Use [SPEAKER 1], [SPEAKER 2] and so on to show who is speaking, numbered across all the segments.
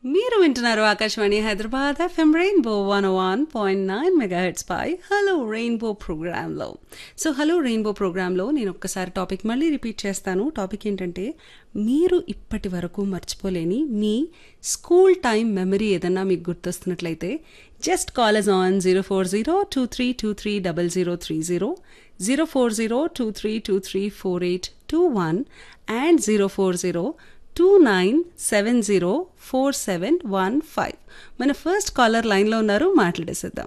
[SPEAKER 1] మీరు వింటున్నారు Akashvani Hyderabad FM rainbow one one point nine megahertz పై హలో రెయిన్బో ప్రోగ్రాంలో సో హలో రెయిన్బో ప్రోగ్రాంలో నేను ఒక్కసారి టాపిక్ మళ్ళీ రిపీట్ చేస్తాను టాపిక్ ఏంటంటే మీరు ఇప్పటి వరకు మర్చిపోలేని మీ స్కూల్ టైం మెమరీ ఏదన్నా మీకు గుర్తొస్తున్నట్లయితే just call us on zero four zero two three two three double zero three zero zero four zero two three two three four eight two one and zero four zero two nine seven zero four seven one five మన first caller లైన్లో ఉన్నారు మాట్లాడేసేద్దాం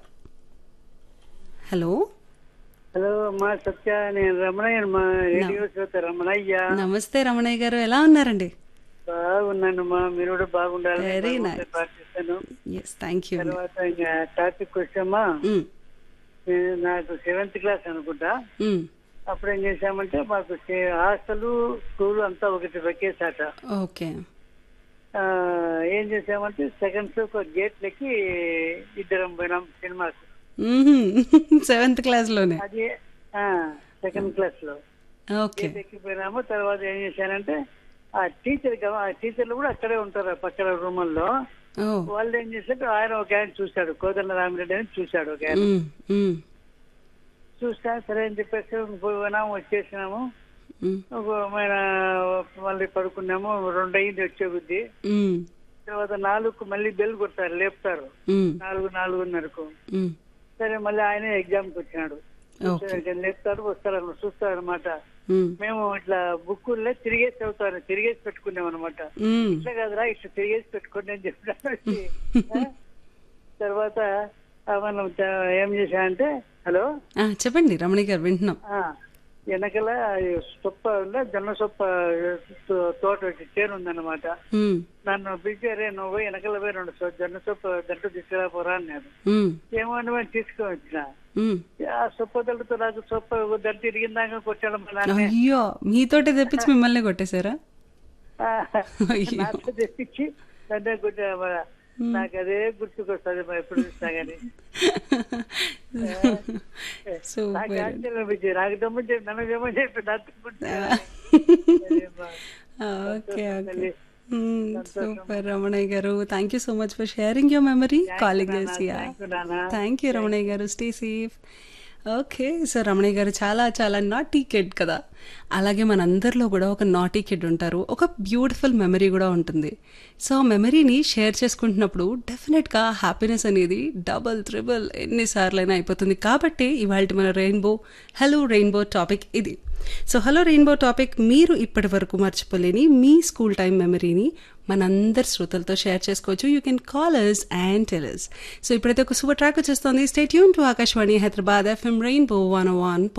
[SPEAKER 1] hello
[SPEAKER 2] hello అమ్మా సత్య నేను రమణయ్య మా radio శ్రోత రమణయ్య
[SPEAKER 1] నమస్తే రమణయ్య గారు ఎలా ఉన్నారండి
[SPEAKER 2] బాగున్నానమ్మా మీరు కూడా బాగుండాలి
[SPEAKER 1] Very
[SPEAKER 2] బాగుంటే
[SPEAKER 1] nice.
[SPEAKER 2] ప్రార్థిస్తాను
[SPEAKER 1] ఎస్ థ్యాంక్ యూ
[SPEAKER 2] తర్వాత ఇంకా టాపిక్ వచ్చామా నేను నాకు సెవెంత్ క్లాస్ అనుకుంటా అప్పుడు ఏం చేశామంటే మాకు హాస్టల్ స్కూల్ అంతా ఒకటి ఒకేసాట
[SPEAKER 1] ఓకే
[SPEAKER 2] ఆ, ఏం చేసామంటే సెకండ్ షో ఒక గేట్ లెక్కి ఇద్దరం పోయినాం సినిమాకి
[SPEAKER 1] సెవెంత్ క్లాస్లోనే
[SPEAKER 2] అది సెకండ్ క్లాస్ లో
[SPEAKER 1] ఓకే
[SPEAKER 2] గేట్ ఎక్కిపోయినాము తర్వాత ఏం చేశానంటే ఆ టీచర్ గమ- ఆ టీచర్లు కూడా అక్కడే ఉంటారు ఆ పక్కన రూముల్లో
[SPEAKER 1] ఓ
[SPEAKER 2] వాళ్ళు ఏం చేశారు ఆయన ఒక ఆయన చూశాడు కోదండ రామిరెడ్డి అని చూశాడు ఒక ఆయన
[SPEAKER 1] మ్మ్, మ్మ్,
[SPEAKER 2] చూస్తా సరే అని చెప్పేసి పోయినాము వచ్చేసినాము
[SPEAKER 1] మ్మ్,
[SPEAKER 2] ఒక మన మళ్ళీ పడుకున్నాము రెండు అయింది వచ్చే బుద్ధి
[SPEAKER 1] మ్మ్,
[SPEAKER 2] తర్వాత నాలుగు మళ్ళీ బెల్ కొడతారు లేపుతారు
[SPEAKER 1] మ్మ్,
[SPEAKER 2] నాలుగు నాలుగున్నరకు
[SPEAKER 1] మ్మ్.
[SPEAKER 2] సరే మళ్ళీ ఆయనే ఎగ్జామ్కి వచ్చినాడు
[SPEAKER 1] ఓకే
[SPEAKER 2] లేపుతారు వస్తారు చూస్తారు అనమాట
[SPEAKER 1] మ్మ్,
[SPEAKER 2] మేము ఇట్లా బుక్కుల్లో తిరిగేసి చదువుతారు తిరిగేసి పెట్టుకున్నాం అనమాట
[SPEAKER 1] మ్మ్.
[SPEAKER 2] ఇట్లా కాదురా ఇట్లా తిరిగేసి పెట్టుకోండి అని చెప్పి తర్వాత ఆ, మనం త- ఏం చేశామంటే హలో
[SPEAKER 1] ఆ, చెప్పండి రమణయ్య గారు వింటున్నాం
[SPEAKER 2] ఆ, వెనకల ఈ సొప్ప ఉందా జొన్న సొప్ప తో- తోట వచ్చి చేను ఉందన్నమాట
[SPEAKER 1] మ్మ్,
[SPEAKER 2] నన్ను పిలిచారే నువ్వు పోయి వెనకల పోయి రెండు సొ- జొన్న సొప్ప దంట తీసుకురా పోరా అన్నారు
[SPEAKER 1] మ్మ్,
[SPEAKER 2] ఏమని మేము తీసుకొని వచ్చిన
[SPEAKER 1] మ్మ్.
[SPEAKER 2] ఆ సొప్ప దండతో నాకు సొప్ప దంట ఇరిగిందాక కొట్టాడు మా నాన్న
[SPEAKER 1] అయ్యో మీతోటే తెప్పించి మిమ్మల్ని కొట్టేశారా
[SPEAKER 2] ఆ,
[SPEAKER 1] అయ్యో.
[SPEAKER 2] నాతో తెప్పించి దండ కొట్టా నాకు అదే గుర్తుకొస్తుంది మా ఎప్పుడు చూసినా కానీ నాకు
[SPEAKER 1] సూపర్
[SPEAKER 2] ఆశ్చర్యం అనిపించింది నాకు దమ్ము చెప్పి నన్ను దమ్ము చెప్పి నాకు
[SPEAKER 1] okay okay super Ramanayya garu thank you so much for sharing your memory calling thank you Ramanayya garu stay safe okay so Ramanayya garu చాలా చాలా నాటీ కిడ్ కదా అలాగే మనందరిలో కూడా ఒక నాటీ కిడ్ ఉంటారు ఒక బ్యూటిఫుల్ మెమరీ కూడా ఉంటుంది సో ఆ మెమరీని షేర్ చేసుకుంటున్నప్పుడు డెఫినెట్గా హ్యాపీనెస్ అనేది డబల్ త్రిబుల్ ఎన్నిసార్లైనా అయిపోతుంది కాబట్టి ఇవాళ మన రెయిన్బో హలో రెయిన్బో టాపిక్ ఇది సో హలో రెయిన్బో టాపిక్ మీరు ఇప్పటి వరకు మర్చిపోలేని మీ స్కూల్ టైం మెమరీని మనందరి శ్రోతలతో షేర్ చేసుకోవచ్చు you can call us and tell us so ఇప్పుడైతే ఒక సూపర్ ట్రాక్ వచ్చేస్తుంది స్టేట్ యూన్ to Akashvani Hyderabad FM rainbow one one